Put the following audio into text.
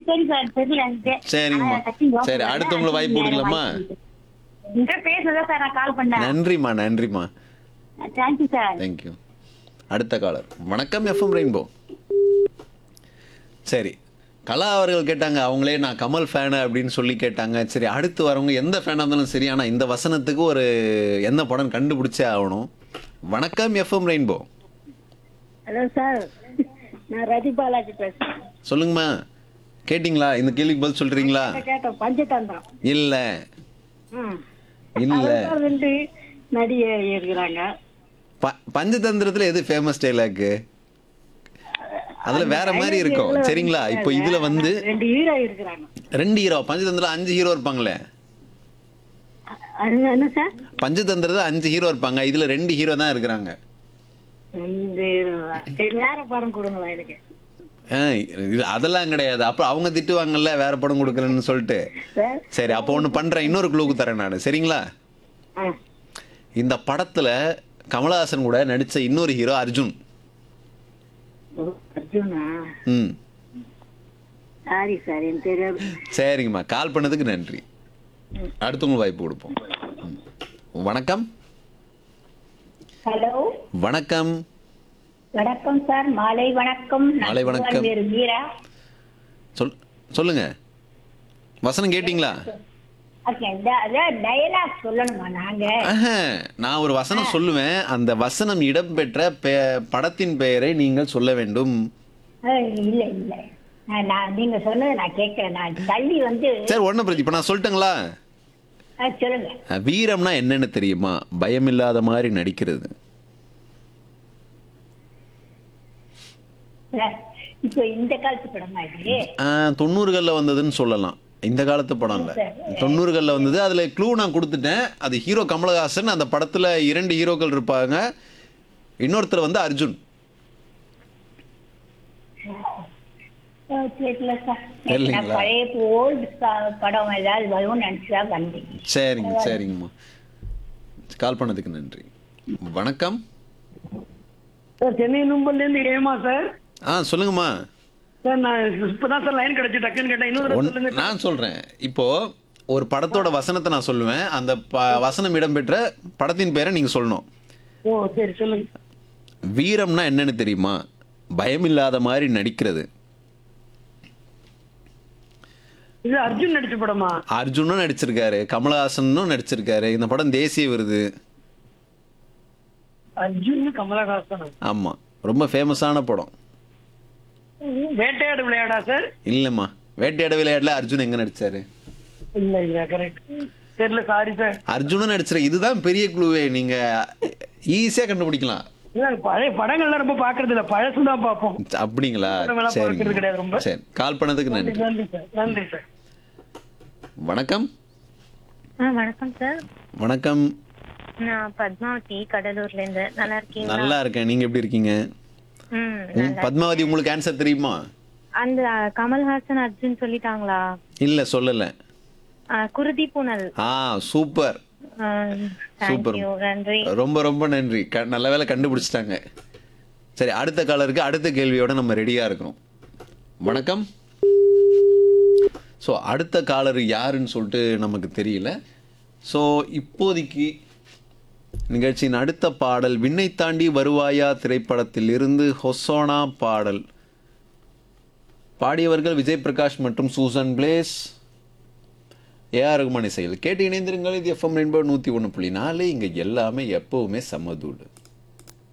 சரி சார் தெரியல எனக்கு. சரிங்கம்மா. ஆனா, டக்குனு யோசனை சரி, வரல. அடுத்தவங்கள வாய்ப்பு கொடுக்கலாமா? உங்ககிட்ட பேசதான் சார் நான் கால் பண்ணேன் நன்றிம்மா நன்றிம்மா தேங்க்யூ சார் தேங்க்யூ அடுத்த காலர் வணக்கம் எஃப்எம் ரெயின்போ சரி கலா அவர்கள் கேட்டாங்க அவங்களே நான் கமல் ஃபேனு அப்படின்னு சொல்லி கேட்டாங்க சரி அடுத்து வரவங்க எந்த ஃபேனாக இருந்தாலும் சரி ஆனால் இந்த வசனத்துக்கு ஒரு எந்த படம் கண்டுபிடிச்சே ஆகணும் வணக்கம் எஃப்எம் ரெயின்போ ஹலோ சார் நான் ரதி பாலாஜி பேசுறேன் சொல்லுங்கம்மா கேட்டிங்களா இந்த கேள்விக்கு பதில் சொல்றீங்களா கேட்டேன் பஞ்சதந்திரம் இல்லை ம். இல்லை அதுதான் ரெண்டு நடிகை இருக்கிறாங்க ப பஞ்சதந்திரத்தில் எது ஃபேமஸ் டைலாக்கு அதில் வேற மாதிரி இருக்கும் சரிங்களா இப்போ இதில் வந்து ரெண்டு ஹீரோ இருக்கிறாங்க ரெண்டு ஹீரோ பஞ்சதந்திரம் அஞ்சு ஹீரோ இருப்பாங்களே அது என்ன சார் பஞ்சதந்திரத்தில் அஞ்சு ஹீரோ இருப்பாங்க இதுல ரெண்டு ஹீரோ தான் இருக்கிறாங்க ரெண்டு hero வா? சரி வேற படம் கொடுங்களா எனக்கு ஆ, இது அதெல்லாம் கிடையாது அப்போ அவங்க திட்டுவாங்கல்ல வேற படம் கொடுக்கலன்னு சொல்லிட்டு சார் சரி அப்போ ஒன்று பண்றேன் இன்னொரு க்ளூக்கு தரேன் நான் சரிங்களா ஆ இந்த படத்துல கமலஹாசன் கூட நடிச்ச இன்னொரு ஹீரோ அர்ஜுன் ஓ, அர்ஜுனா ம் சாரி சார் எனக்கு தெரியாது சரிங்கம்மா கால் பண்ணதுக்கு நன்றி அடுத்தவங்க வாய்ப்பு கொடுப்போம் ம். வணக்கம் ஹலோ வணக்கம் வணக்கம் சார் மாலை வணக்கம் நான் மாலை வணக்கம். பேரு மீரா சொல் சொல்லுங்க வசனம் கேட்டிங்களா ஓகே டயலாக் சொல்லணுமா நாங்க ஆஹா, நான் ஒரு வசனம் சொல்லுவேன் அந்த வசனம் இடம்பெற்ற பெ- படத்தின் பெயரை நீங்கள் சொல்ல வேண்டும் அஹ், இல்ல இல்ல நான் நான் நீங்க சொன்னதை நான் கேட்கிறேன் நான் தள்ளி வந்து சரி ஒன்றும் பிரச்சனை இப்போ நான் சொல்லட்டுங்களா அஹ், சொல்லுங்க அஹ், வீரம்னா என்னன்னு தெரியுமா பயமில்லாத மாதிரி நடிக்கிறது சார், இப்போ இந்த காலத்து படமா இது அஹ், தொண்ணூறுகள்ல வந்ததுன்னு சொல்லலாம் இந்த காலத்து படம் இல்லை தொண்ணூறுகள்ல வந்தது அதுல க்ளூ நான் கொடுத்துட்டேன் அது ஹீரோ கமலஹாசன் அந்த படத்துல இரண்டு ஹீரோக்கள் இருப்பாங்க இன்னொருத்தர் வந்து அர்ஜுன் அஹ், தெரியல சார் தெரியலைங்களா? நான் பழைய ஓல்டு படம் ஏதாவது வரும்னு நினைச்சுதா வந்தேன் சரிங்க சரிங்கம்மா கால் பண்ணதுக்கு நன்றி வணக்கம் சார் சென்னை நும்பல்ல இருந்து ஏமா சார் ஆ சொல்லுங்கம்மா சார் நான் இப்பதான் சார் லைன் கிடைச்சு டக்குன்னு கேட்டேன் இன்னொரு தடவை ஒன்- சொல்லுங்க நான் சொல்றேன் இப்போ ஒரு படத்தோட வசனத்தை நான் சொல்லுவேன் அந்த ப- வசனம் இடம்பெற்ற படத்தின் பேரை நீங்க சொல்லணும் ஓ சரி சொல்லுங்க வீரம்னா என்னன்னு தெரியுமா பயமில்லாத மாதிரி நடிக்கிறது இது அர்ஜுன் நடிச்ச படமா அர்ஜுனும் நடிச்சிருக்காரு கமலஹாசனும் நடிச்சிருக்காரு இந்த படம் தேசிய விருது அர்ஜுன் கமலஹாசன் ஆமா ரொம்ப ஃபேமஸான படம் வேட்டையாடு விளையாடா சார் இல்லம்மா வேட்டையாட விளையாடல அர்ஜுன் எங்க நடிச்சாரு இல்ல இல்ல கரெக்ட் தெரியல சாரி சார் அர்ஜுனும் நடிச்சிரு இதுதான் பெரிய குழுவே நீங்க ஈஸியா கண்டுபிடிக்கலாம் இல்ல பழைய படங்கள்லாம் ரொம்ப பாக்குறது இல்ல பழசு தான் பார்ப்போம் அப்படிங்களா படமெல்லாம் பார்க்கறது கிடையாது ரொம்ப. சரிங்க சரி கால் பண்ணதுக்கு நன்றி நன்றி சார் நன்றி சார் வணக்கம் ஆ வணக்கம் சார் வணக்கம் நான் பத்மாவதி கடலூர்ல இருந்து நல்லா இருக்கீங்களா நல்லா இருக்கேன் நீங்க எப்படி இருக்கீங்க ம் ம், நல்லா பத்மாவதி உங்களுக்கு ஆன்சர் தெரியுமா அந்த கமல்ஹாசன் அர்ஜுன் சொல்லிட்டாங்களா இல்ல சொல்லல ஆ, குருதி புனல் ஆ சூப்பர் சூப்பர் தேங்க்யூ நன்றி ரொம்ப ரொம்ப நன்றி க- நல்ல வேளை கண்டுபிடிச்சிட்டாங்க சரி அடுத்த காலருக்கு அடுத்த கேள்வியோட நம்ம ரெடியா இருக்கிறோம் வணக்கம் ஸோ அடுத்த காலர் யாருன்னு சொல்லிட்டு நமக்கு தெரியல ஸோ இப்போதைக்கு நிகழ்ச்சியின் அடுத்த பாடல் விண்ணை தாண்டி வருவாயா திரைப்படத்தில் இருந்து ஹொசோனா பாடல் பாடியவர்கள் விஜய் பிரகாஷ் மற்றும் சூசன் பிளேஸ் ஏஆர் ரகுமான் இசையில் கேட்டு இணைந்திருங்கள் இது எஃப்எம் ரெயின்போ நூற்றி ஒன்று புள்ளி நாலு இங்கே எல்லாமே எப்பவுமே சமதூடு